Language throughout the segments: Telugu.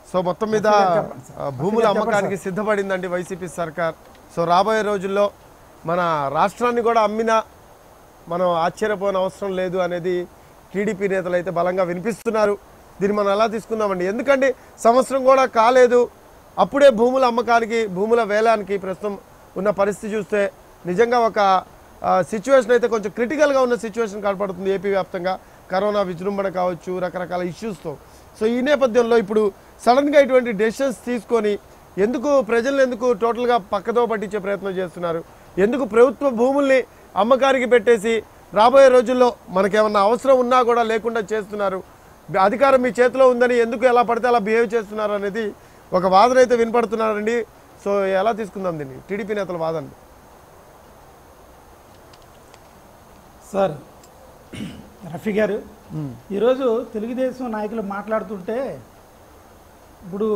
సో మొత్తం మీద ఆ, భూముల అమ్మకానికి సిద్ధపడిందండి వైసీపీ సర్కార్ సో రాబోయే రోజుల్లో మన రాష్ట్రాన్ని కూడా అమ్మినా మనం ఆశ్చర్యపోని అవసరం లేదు అనేది టీడీపీ నేతలు అయితే బలంగా వినిపిస్తున్నారు దీన్ని మనం ఎలా తీసుకుందామండి ఎందుకంటే సంవత్సరం కూడా కాలేదు అప్పుడే భూముల అమ్మకానికి భూముల వేలానికి ప్రస్తుతం ఉన్న పరిస్థితి చూస్తే నిజంగా ఒక సిచ్యువేషన్ అయితే కొంచెం క్రిటికల్గా ఉన్న సిచ్యువేషన్ కనపడుతుంది ఏపీ వ్యాప్తంగా కరోనా విజృంభణ కావచ్చు రకరకాల ఇష్యూస్తో సో ఈ నేపథ్యంలో ఇప్పుడు సడన్గా ఇటువంటి డెసిషన్స్ తీసుకొని ఎందుకు ప్రజలను ఎందుకు టోటల్గా పక్కదో పట్టించే ప్రయత్నం చేస్తున్నారు ఎందుకు ప్రభుత్వ భూముల్ని అమ్మకానికి పెట్టేసి రాబోయే రోజుల్లో మనకేమన్నా అవసరం ఉన్నా కూడా లేకుండా చేస్తున్నారు అధికారం మీ చేతిలో ఉందని ఎందుకు ఎలా పడితే అలా బిహేవ్ చేస్తున్నారు అనేది ఒక వాదన అయితే వినపడుతున్నారండి సో ఎలా తీసుకుందాం దీన్ని టీడీపీ నేతల వాదన సార్ రఫీ గారు ఈరోజు తెలుగుదేశం నాయకులు మాట్లాడుతుంటే ఇప్పుడు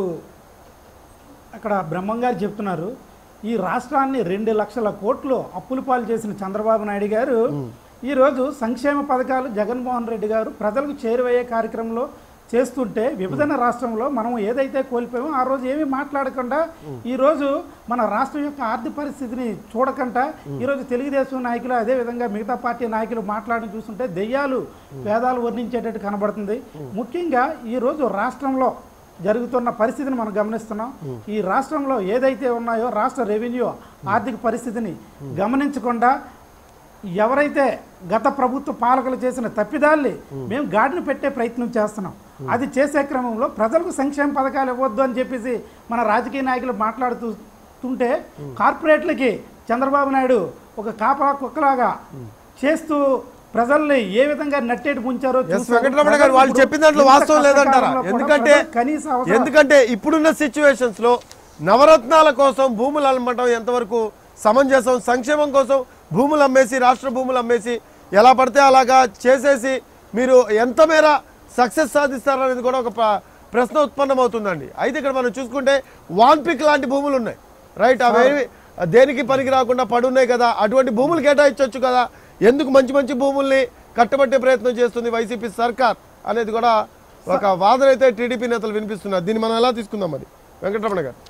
అక్కడ బ్రహ్మం గారు చెప్తున్నారు ఈ రాష్ట్రాన్ని రెండు లక్షల కోట్లు అప్పుల పాలు చేసిన చంద్రబాబు నాయుడు గారు ఈరోజు సంక్షేమ పథకాలు జగన్మోహన్ రెడ్డి గారు ప్రజలకు చేరువయ్యే కార్యక్రమంలో చేస్తుంటే విభజన రాష్ట్రంలో మనం ఏదైతే కోల్పోయామో ఆ రోజు ఏమీ మాట్లాడకుండా ఈ రోజు మన రాష్ట్రం యొక్క ఆర్థిక పరిస్థితిని చూడకుండా ఈరోజు తెలుగుదేశం నాయకులు అదే విధంగా మిగతా పార్టీ నాయకులు మాట్లాడడం చూస్తుంటే దెయ్యాలు వేదాలు వర్ణించేటట్టు కనబడుతుంది ముఖ్యంగా ఈ రోజు రాష్ట్రంలో జరుగుతున్న పరిస్థితిని మనం గమనిస్తున్నాం ఈ రాష్ట్రంలో ఏదైతే ఉన్నాయో రాష్ట్ర రెవెన్యూ ఆర్థిక పరిస్థితిని గమనించకుండా ఎవరైతే గత ప్రభుత్వ పాలకులు చేసిన తప్పిదాల్ని మేము గాడిని పెట్టే ప్రయత్నం చేస్తున్నాం అది చేసే క్రమంలో ప్రజలకు సంక్షేమ పథకాలు ఇవ్వద్దు అని చెప్పేసి మన రాజకీయ నాయకులు మాట్లాడుతుంటే కార్పొరేట్లకి చంద్రబాబు నాయుడు ఒక కాపా కుక్కలాగా చేస్తూ ప్రజల్ని ఏ విధంగా నట్టేటి ముంచారో ఎస్ చూసారు. వెంకటరమణ గారు వాళ్ళు ప్రజలు చెప్పిన దాంట్లో ఇంత వాస్తవం లేదంటారా కష్టకాలంలో కూడా ఎందుకంటే ప్రజలకు కనీస అవసరం ఎందుకంటే ఇప్పుడున్న సిచ్యువేషన్స్ లో నవరత్నాల కోసం భూములు అమ్మటం ఎంతవరకు సమంజసం సంక్షేమం కోసం భూములు అమ్మేసి రాష్ట్ర భూములు అమ్మేసి ఎలా పడితే అలాగా చేసేసి మీరు ఎంత మేర సక్సెస్ సాధిస్తారనేది కూడా ఒక ప్ర- ప్రశ్న ఉత్పన్నమవుతుందండి అయితే ఇక్కడ మనం చూసుకుంటే వాన్పిక్ లాంటి భూములు ఉన్నాయి రైట్ అవేవి దేనికి పనికి రాకుండా పడున్నాయి కదా అటువంటి భూములు కేటాయించవచ్చు కదా ఎందుకు మంచి మంచి భూముల్ని కట్టబట్టే ప్రయత్నం చేస్తుంది వైసీపీ సర్కార్ అనేది కూడా ఒక వాదన అయితే టీడీపీ నేతలు వినిపిస్తున్నారు దీన్ని మనం ఎలా తీసుకుందాం మరి వెంకటరమణ గారు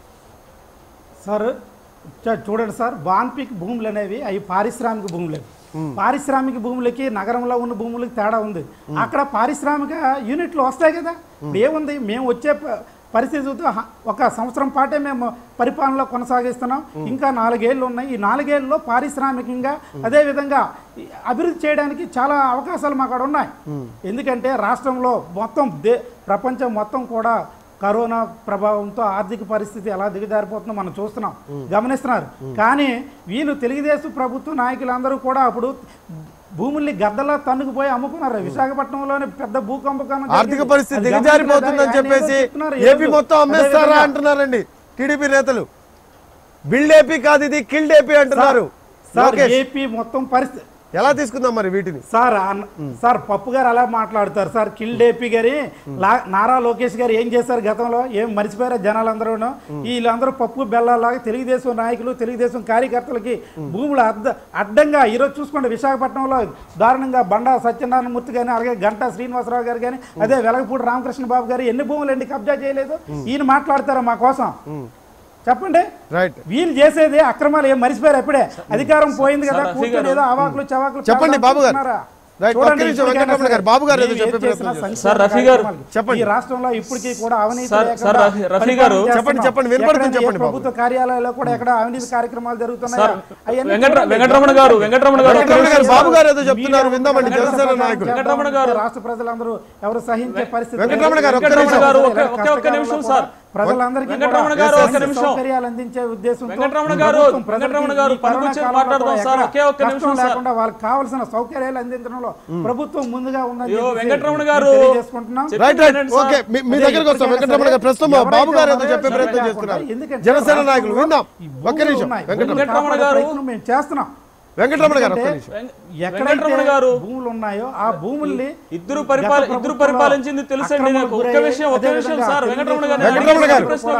సార్ చ- చూడండి సార్ వాన్పిక్ భూములు అనేవి అవి పారిశ్రామిక భూములు అవి. పారిశ్రామిక భూములకి నగరంలో ఉన్న భూములకి తేడా ఉంది అక్కడ పారిశ్రామిక యూనిట్లు వస్తాయి కదా ఇప్పుడు ఏముంది మేము వచ్చే ప- పరిస్థితితో హ- ఒక సంవత్సరం పాటే మేము పరిపాలనలో కొనసాగిస్తున్నాం ఇంకా నాలుగేళ్ళు ఉన్నాయి ఈ నాలుగేళ్ళలో పారిశ్రామికంగా అదే విధంగా ఈ అభివృద్ధి చేయడానికి చాలా అవకాశాలు మాకు అక్కడ ఉన్నాయి ఎందుకంటే రాష్ట్రంలో మొత్తం దే ప్రపంచం మొత్తం కూడా కరోనా ప్రభావంతో ఆర్థిక పరిస్థితి ఎలా దిగజారిపోతుందో మనం చూస్తున్నాం గమనిస్తున్నారు కానీ వీళ్ళు తెలుగుదేశం ప్రభుత్వ నాయకులందరూ కూడా అప్పుడు భూముల్ని గద్దలా తన్నుకుపోయి అమ్ముకున్నారు విశాఖపట్నంలోనే పెద్ద భూకంపకం ఆర్థిక పరిస్థితి దిగజారిపోతుందని చెప్పేసి ఏపీ మొత్తం అమ్మేస్తారా అంటున్నారండి టీడీపీ నేతలు బిల్డ్ ఏపీ కాదు ఇది కిల్డ్ ఏపీ అంటున్నారు సార్ లోకేష్ ఏపీ మొత్తం పరిస్థితి ఎలా తీసుకుందాం మరి వీటిని సార్ అన్న- సార్ పప్పు గారు అలా మాట్లాడతారు సార్ కిల్డేపి గారి లా- నారా లోకేష్ గారు ఏం చేశారు గతంలో ఏం మర్చిపోయారా జనాలందరూ వీళ్ళందరూ పప్పు బెల్లాలాగా తెలుగుదేశం నాయకులు తెలుగుదేశం కార్యకర్తలకి భూములు అడ్డ అడ్డంగా ఈరోజు చూసుకోండి విశాఖపట్నంలో దారుణంగా బండా సత్యనారాయణమూర్తి కానీ అలాగే గంటా శ్రీనివాసరావు గారు కానీ అదే వెలగపూడి రామకృష్ణ బాబు గారు ఎన్ని భూములు ఎన్ని కబ్జా చేయలేదు ఈయన మాట్లాడతారా మా కోసం చెప్పండి రైట్ వీళ్ళు చేసేది అక్రమాలు ఏం మర్చిపోయారు ఎప్పుడే అధికారం పోయింది కదా సార్, రఫీ కూర్చొని గారు. ఏదో అవాకులు చవాకులు చెప్పండి పెడదాం బాబు గారు. చూస్తున్నారా? రైట్, ఒక్క చూడండి, నిమిషం ఇప్పటికైనా వెంకటరమణ గారు, సరే, బాబు గారు ఏదో మీరు చెప్పే ఏం చేసినా ప్రయత్నం సంక్షేమ సార్, రఫీ గారు. కార్యక్రమాలు. చెప్పండి. ఈ రాష్ట్రంలో ఇప్పటికీ కూడా అవినీతి సార్, లేకుండా సార్, రఫీ- రఫీ పరిపాలన గారు. చేస్తున్నాం. చెప్పండి, చెప్పండి, వినపడుతుంది ఎక్కడైనా ఏ చెప్పండి బాబు. ప్రభుత్వ కార్యాలయాల్లో కూడా ఎక్కడ అవినీతి కార్యక్రమాలు జరుగుతున్నాయి సార్, వెంకట- వెంకటరమణ గారు, వెంకటరమణ గారు, వెంకటరమణ గారు, బాబు గారు ఏదో చెప్తున్నారు, మీడియా విందామండి, ముందు జనసేన ప్రచారం నాయకులు. చేద్దాం. వెంకటరమణ గారు. రాష్ట్ర ప్రజలందరూ ఎవరు సహించే పరిస్థితి వెంకటరమణ గారు, ఒక్క వెంకటరమణ నిమిషం. గారు, ఒక్క- ఇలాంటి ఒకే ఒక్క నిమిషం కష్టకాలంలో సార్. కూడా ప్రజలందరికీ వెంకటరమణ కూడా గారు, ఒక్క అన్ని నిమిషం. సౌకర్యాలు అందించే ఉద్దేశంతో వెంకటరమణ గారు, ప్రభుత్వం ప్రజలకి వెంకటరమణ గారు, ఈ కరోనా పనికొచ్చే కాలంలో మాట్లాడదాం కూడా సార్. ఎక్కడ ఒకే ఒక్క నిమిషం కష్టం సార్. లేకుండా వాళ్ళకి కావాల్సిన సౌకర్యాలు అందించడంలో ప్రభుత్వం ముందుగా ఉందని అయ్యో, చెప్పేసి వెంకటరమణ మేము గారు. తెలియజేసుకుంటున్నాం. చెప్పండి రైట్ రైట్ వినండి సార్. ఓకే మీ- మీ అదే దగ్గరకు వస్తాం ఇప్పటికైనా వెంకటరమణ గారు సరే, ప్రస్తుతం ఎవరైతే బాబు గారు ఏదో ఉన్నారో చెప్పే ప్రయత్నం లేకుండా చేస్తున్నారు ఎందుకంటే జనసేన రాష్ట్రంలో నాయకులు విందాం ఈ ఒక్క భూములు నిమిషం ఉన్నాయి. వెంకటరమణ భూములు వెంకటరమణ కాపాడే గారు. ప్రయత్నం మేము చేస్తున్నాం వెంకటరమణ గారు ఒక్క ఎందుకంటే నిమిషం ఎక్కడైతే వెంకటరమణ గారు. భూములు ఉన్నాయో ఆ భూముల్ని ఇద్దరు పరిపాల గత ఇద్దరు ప్రభుత్వంలో పరిపాలించింది తెలుసండి నాకు ఒక్క అక్రమాలకు విషయం ఒక్క గురై, విషయం అదే సార్ విధంగా వెంకటరమణ గారు వెంకటరమణ గారు. ప్రశ్న ఒకటే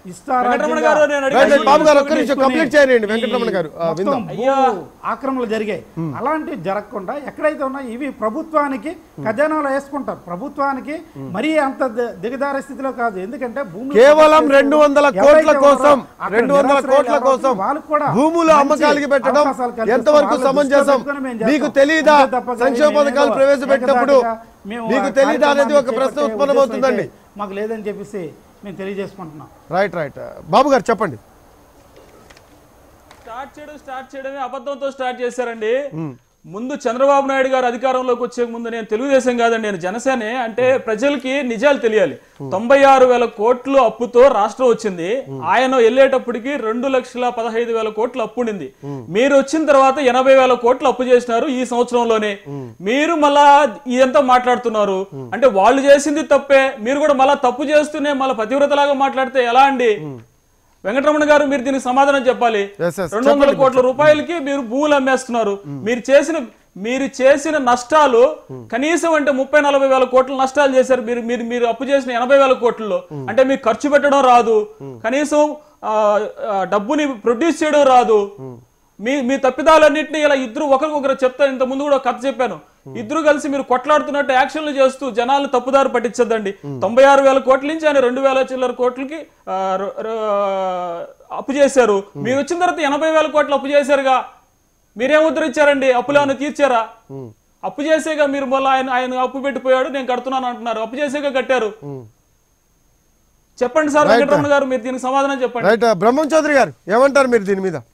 వెంకటరమణ గారు నేను రైట్ అడిగేది రైట్ బాబు గారు ఒక్క ఒకటి నిమిషం కంప్లీట్ చేయండి వెంకటరమణ గారు ఆ, మొత్తం విందాం భూ అయ్యా. ఆక్రమణలు జరిగాయి అలాంటివి జరగకుండా ఎక్కడైతే ఉన్నాయో ఇవి ప్రభుత్వానికి ఖజానాలో వేసుకుంటారు ప్రభుత్వానికి మరీ అంత ది- దిగజారే స్థితిలో కాదు ఎందుకంటే భూములు కేవలం కబ్జా రెండు వందల ఎవరైతే కోట్ల ఉన్నారో కోసం అక్కడ రెండు వందల నిరాశ్రయులు కోట్ల ఎవరైతే కోసం వాళ్ళకు కూడా భూములు మంచి అమ్మకాలకి పెట్టడం అవకాశాలు కల్పిస్తాం. ఎంతవరకు వాళ్ళ దృష్టిలో సమంజసం పెట్టుకొని మేము చేస్తాం. మీకు తెలియదా అంతే తప్ప కానీ సంక్షేమ మేము పథకాలు ఏదో ప్రవేశపెట్టినప్పుడు ఏకదాటిగా మేము మీకు ఆ తెలియదా అనేది ఒక కార్యక్రమాన్ని ప్రశ్న చేపట్టే ఉత్పన్నమవుతుందండి ఉద్దేశం అయితే మాకు లేదని చెప్పేసి మేము తెలియజేసుకుంటున్నాం రైట్ రైట్ బాబు గారు చెప్పండి స్టార్ట్ చేయడం స్టార్ట్ చేయడమే అబద్ధంతో స్టార్ట్ చేశారండి ముందు చంద్రబాబు నాయుడు గారు అధికారంలోకి వచ్చే ముందు నేను తెలుగుదేశం కాదండి నేను జనసేనే అంటే ప్రజలకి నిజాలు తెలియాలి తొంభై ఆరు వేల కోట్లు అప్పుతో రాష్ట్రం వచ్చింది ఆయన వెళ్ళేటప్పటికి రెండు లక్షల పదహైదు వేల కోట్లు అప్పు ఉండింది మీరు వచ్చిన తర్వాత ఎనభై వేల కోట్లు అప్పు చేసినారు ఈ సంవత్సరంలోనే మీరు మళ్ళా ఇదంతా మాట్లాడుతున్నారు అంటే వాళ్ళు చేసింది తప్పే మీరు కూడా మళ్ళా తప్పు చేస్తూనే మళ్ళీ పతివ్రతలాగా మాట్లాడితే ఎలా అండి వెంకటరమణ గారు మీరు దీనికి సమాధానం చెప్పాలి Yes, yes. రెండు వందల కోట్ల రూపాయలకి మీరు భూములు అమ్మేస్తున్నారు మీరు చేసిన మీరు చేసిన నష్టాలు కనీసం అంటే ముప్పై నలభై వేల కోట్ల నష్టాలు చేశారు మీరు మీరు మీరు అప్పు చేసిన ఎనభై వేల కోట్లలో అంటే మీకు ఖర్చు పెట్టడం రాదు కనీసం ఆ, ఆ, డబ్బుని ప్రొడ్యూస్ చేయడం రాదు మీ మీ తప్పిదాలన్నింటినీ ఇలా ఇద్దరు ఒకరికొకరు చెప్తాను ఇంత ముందు కూడా ఒక కథ చెప్పాను ఇద్దరు కలిసి మీరు కొట్లాడుతున్నట్టు యాక్షన్లు చేస్తూ జనాలను తప్పుదారి పట్టించద్దండి తొంభై ఆరు వేల కోట్ల నుంచి ఆయన రెండు వేల చిల్లర కోట్లకి ఆ, ర- ర- అప్పు చేశారు మీరు వచ్చిన తర్వాత ఎనభై వేల కోట్లు అప్పు చేశారుగా మీరేం ఉద్ధరించారండి అప్పులు ఏమైనా తీర్చారా అప్పు చేసేగా మీరు మళ్ళీ ఆయన ఆయన అప్పు పెట్టిపోయాడు నేను కడుతున్నాను అంటున్నారు అప్పు చేసేగా కట్టారు చెప్పండి సార్ Right. వెంకటరమణ గారు మీరు దీనికి సమాధానం చెప్పండి రైట్ బ్రహ్మం చౌదరి గారు ఏమంటారు మీరు దీని మీద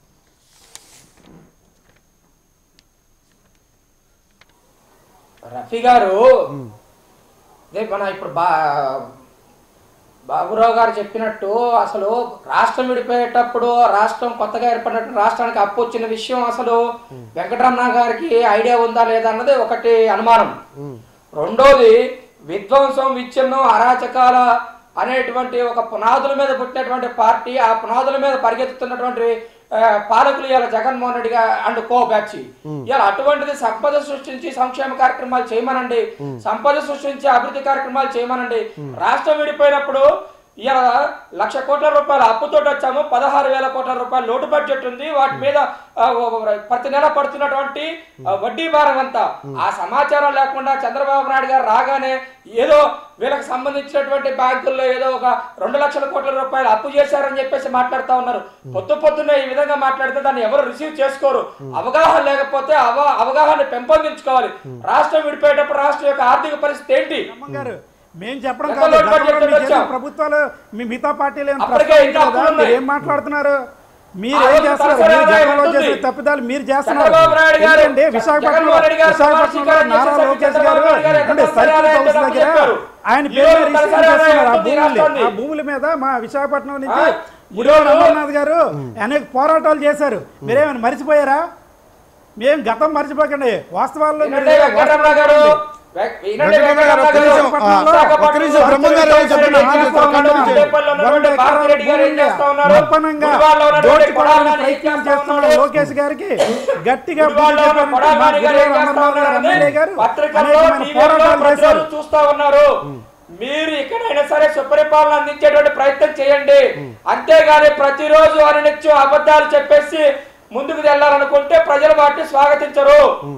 రఫీ గారు అదే మన ఇప్పుడు బా బాబురావు గారు చెప్పినట్టు అసలు రాష్ట్రం విడిపోయేటప్పుడు రాష్ట్రం కొత్తగా ఏర్పడినట్టు రాష్ట్రానికి అప్పు వచ్చిన విషయం అసలు వెంకటరమణ గారికి ఐడియా ఉందా లేదా అన్నది ఒకటి అనుమానం రెండోది విధ్వంసం విచ్ఛిన్నం అరాచకాల అనేటువంటి ఒక పునాదుల మీద పుట్టినటువంటి పార్టీ ఆ పునాదుల మీద పరిగెత్తుతున్నటువంటి ఆ, పాలకులు ఇలా జగన్మోహన్ రెడ్డి గారు అండ్ కో బ్యాచ్ ఇలా అటువంటిది సంపద సృష్టించి సంక్షేమ కార్యక్రమాలు చేయమనండి సంపద సృష్టించి అభివృద్ధి కార్యక్రమాలు చేయమనండి రాష్ట్రం విడిపోయినప్పుడు ఇలా లక్ష కోట్ల రూపాయల అప్పుతోటి వచ్చాము పదహారు వేల కోట్ల రూపాయల లోటు బడ్జెట్ ఉంది వాటి మీద ఆ, ఓ- ఓ- ప్రతి నెల పడుతున్నటువంటి ఆ, వడ్డీ భారం అంతా ఆ సమాచారం లేకుండా చంద్రబాబు నాయుడు గారు రాగానే ఏదో వీళ్ళకి సంబంధించినటువంటి బ్యాంకుల్లో ఏదో ఒక రెండు లక్షల కోట్ల రూపాయలు అప్పు చేశారని చెప్పేసి మాట్లాడుతా ఉన్నారు పొద్దు పొద్దున్నే ఈ విధంగా మాట్లాడితే దాన్ని ఎవరు రిసీవ్ చేసుకోరు అవగాహన లేకపోతే అవ అవగాహన పెంపొందించుకోవాలి రాష్ట్రం విడిపోయేటప్పుడు రాష్ట్రం యొక్క ఆర్థిక పరిస్థితి ఏంటి బ్రహ్మం గారు మేము చెప్పడం ఎక్కడ కాదు లోటు గతంలో బడ్జెట్ మీరు చేసిన వచ్చాం? ప్రభుత్వాలు మీ మిగతా పార్టీలు ఏం అప్పటికే ఇన్ని ప్రస్తావించలేదా? అప్పులు ఉన్నాయి. మీరు ఏం మాట్లాడుతున్నారు మీరు ఆ ఏం రోజు చేస్తున్నారు తలసరి మీరు ఆదాయం గతంలో ఉంటుంది. చేసిన తప్పిదాలు మీరు చేస్తున్నారు చంద్రబాబు నాయుడు గారు ఎందుకంటే విశాఖపట్నంలో జగన్మోహన్ రెడ్డి గారు విశాఖపట్నంలో స్వీకారం నారా చేశారు. లోకేష్ గారు చంద్రబాబు నాయుడు గారు అంటే తలసరి సర్కిల్ ఆదాయం హౌస్ ఉంటుందని దగ్గర చెప్పారు. ఆయన ఈ పేరు రోజు రిజిస్టర్ తలసరి ఆదాయం చేస్తున్నారు ఆ ఉంటుంది భూముల్ని రాష్ట్రాన్ని. ఆ భూముల మీద మా విశాఖపట్నం నుంచి ఆ, గుడివాడ ఈరోజు- అమర్నాథ్ గారు అనేక పోరాటాలు చేశారు మీరేమైనా మర్చిపోయారా మేము గతం మర్చిపోకండి వాస్తవాల్లో మీరు వినండి వెంకటరమణ గారు వె- వినండి వెంకటరమణ గారు, ఒక్క వెంకటరమణ నిమిషం, గారు. ఆ, ఒక్క నిమిషం, బ్రహ్మ గారు ఏమో చెప్తున్నారు, విశాఖపట్నంలో కంటిన్యూ చేయండి. రేపల్లో ఉన్నటువంటి భారతి రెడ్డి గారు ఏం చేస్తా ఉన్నారు? ఓపెనంగా గుడివాడలో ఉన్నటువంటి దోచుకోవడానికి కొడాలని ఏం ప్రయత్నం చేస్తా చేస్తున్న ఉన్నారు? లోకేష్ గారికి గట్టిగా గుడివాడలో బుద్ధి ఉన్న చెప్పాలంటే కొడాలి మా గారు ఏం గుడివాడ చేస్తా అమర్నాథ్ గారు ఉన్నారని ఎమ్మెల్యే గారు పత్రికల్లో, అనేకమైన టీవీల్లో పోరాటాలు ప్రతిరోజు చేశారు చూస్తా ఉన్నారు మీరు ఎక్కడైనా సరే సుపరిపాలన అందించేటువంటి ప్రయత్నం చేయండి అంతేగాని ప్రతిరోజు అనునిత్యం అబద్ధాలు చెప్పేసి ముందుకు వెళ్ళాలనుకుంటే ప్రజలు వాటిని స్వాగతించరు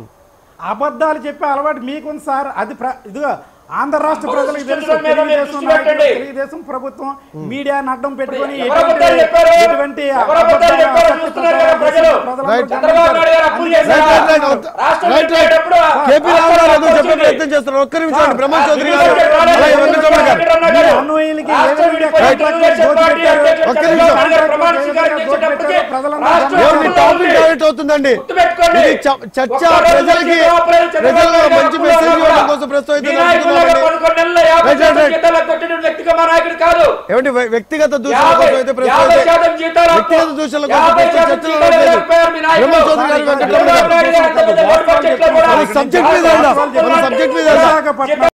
అబద్ధాలు చెప్పే అలవాటు మీకుంది సార్ అది ప్ర- ఇదిగో ఆంధ్ర రాష్ట్ర అప్పుడు ప్రజలకు తెలుసు సృష్టించడం మీద మీరు తెలుగుదేశం దృష్టి నాయకులు, పెట్టండి. తెలుగుదేశం ప్రభుత్వం మీడియాను అడ్డం పెట్టుకొని ఎవరు అబద్ధాలు చెప్పారు? ఎటువంటి ఎవరు అబద్ధాలు చెప్పారు? అసత్య చూస్తున్నారు కదా ప్రజలు. ప్రజలందరూ రైట్. చంద్రబాబు నాయుడు గారు అప్పులు చేశారా? Right, right, right. రాష్ట్రం రైట్, రైట్. విడిపోయేటప్పుడు కేపీ రాష్ట్రం రామారావు ఏదో అప్పు చెప్పే వచ్చింది. ప్రయత్నం చేస్తున్నారు ఒక్క నిమిషం అండి బ్రహ్మ ఆ, చౌదరి తెలుగుదేశం గారు రాలేదు. అలాగే వెంకటరమణ గారు వెంకటరమణ మీరు గారు. అన్వయులకి ఏ రాష్ట్రం విధంగా విడిపోయి కాంట్రాక్ట్ తెలుగుదేశం దోచి పార్టీ పెట్టారు? అధ్యక్షుడు ఒక్క చంద్రబాబు నిమిషం. నాయుడు గారు ప్రమాణ స్వీకారం దోచి చేసేటప్పటికి పెట్టారు. ప్రజలందరూ రాష్ట్రం ఏమండి అప్పుల్లో టాపిక్ ఉంది. డైవర్ట్ అవుతుందండి గుర్తుపెట్టుకోండి. ఇది చ- చర్చ ఒక్క రోజు ప్రజలకి చంద్రబాబు ప్రజల్లో నాయుడు మంచి అప్పుల్లో మెసేజ్ ఉన్నా ఇవ్వడం కోసం ప్రస్తుతం అయితే మీ నాయకుల్లాగా నడుపుతున్నామండి. పదకొండు నెలల్లో యాభై రైట్, రైట్, శాతం రైట్. జీతాలు కొట్టిన వ్యక్తిగా మా నాయకుడు కాదు ఏమండి వ్య- వ్యక్తిగత దూషణ యాభై కోసం అయితే ప్రస్తుతం యాభై అయితే శాతం జీతాలు వ్యక్తిగత దూషణల కోసం యాభై ప్రస్తుతం శాతం చర్చలు జీతాలు నడవట్లేదు. నిలిపారు మీ నాయకులు. బ్రహ్మ చౌదరి గారు వెంకటరమణ చంద్రబాబు గారు నాయుడు గారు అంత పెద్ద లోటు బడ్జెట్లో కూడా మన సబ్జెక్ట్ మీద వెళ్దాం మన సబ్జెక్ట్ మీద వెళ్దాం విశాఖపట్నం